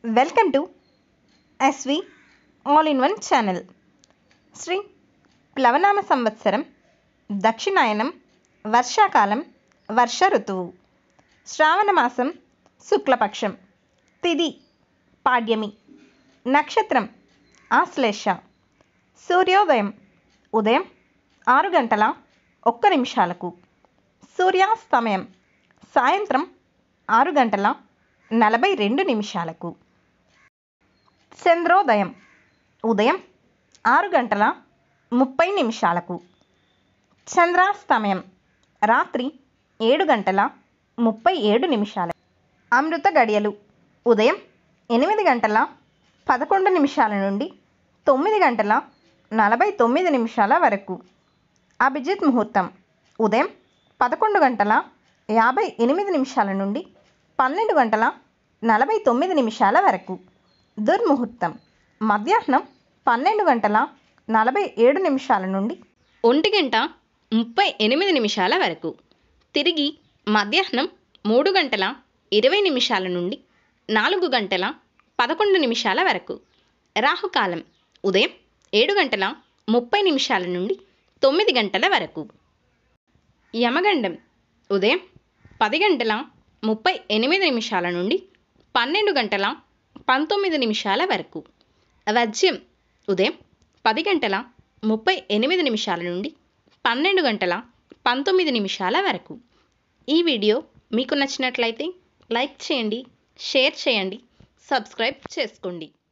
welcome to SV all in one channel శ్రీ ప్లవనామ సంవత్సరం దక్షిణాయనం వర్షాకాలం వర్ష ఋతువు శ్రావణ మాసం శుక్లపక్షం తిది పాడ్యమి నక్షత్రం ఆశ్లేష సూర్యోదయం ఉదయం ఆరు గంటల ఒక్క నిమిషాలకు సూర్యాస్తమయం సాయంత్రం ఆరు గంటల నలభై రెండు నిమిషాలకు చంద్రోదయం ఉదయం ఆరు గంటల ముప్పై నిమిషాలకు చంద్రాస్తమయం రాత్రి ఏడు గంటల ముప్పై ఏడు నిమిషాలకు అమృత గడియలు ఉదయం ఎనిమిది గంటల పదకొండు నిమిషాల నుండి తొమ్మిది గంటల నలభై తొమ్మిది నిమిషాల వరకు అభిజిత్ ముహూర్తం ఉదయం పదకొండు గంటల యాభై ఎనిమిది నిమిషాల నుండి పన్నెండు గంటల నలభై తొమ్మిది నిమిషాల వరకు దుర్ముహూర్తం మధ్యాహ్నం పన్నెండు గంటల నలభై ఏడు నిమిషాల నుండి ఒంటి గంట ముప్పై ఎనిమిది నిమిషాల వరకు తిరిగి మధ్యాహ్నం మూడు గంటల ఇరవై నిమిషాల నుండి నాలుగు గంటల పదకొండు నిమిషాల వరకు రాహుకాలం ఉదయం ఏడు గంటల ముప్పై నిమిషాల నుండి తొమ్మిది గంటల వరకు యమగండం ఉదయం పది గంటల ముప్పై ఎనిమిది నిమిషాల నుండి పన్నెండు గంటల పంతొమ్మిది నిమిషాల వరకు వజ్యం ఉదయం పది గంటల ముప్పై ఎనిమిది నిమిషాల నుండి పన్నెండు గంటల పంతొమ్మిది నిమిషాల వరకు ఈ వీడియో మీకు నచ్చినట్లయితే లైక్ చేయండి షేర్ చేయండి సబ్స్క్రైబ్ చేసుకోండి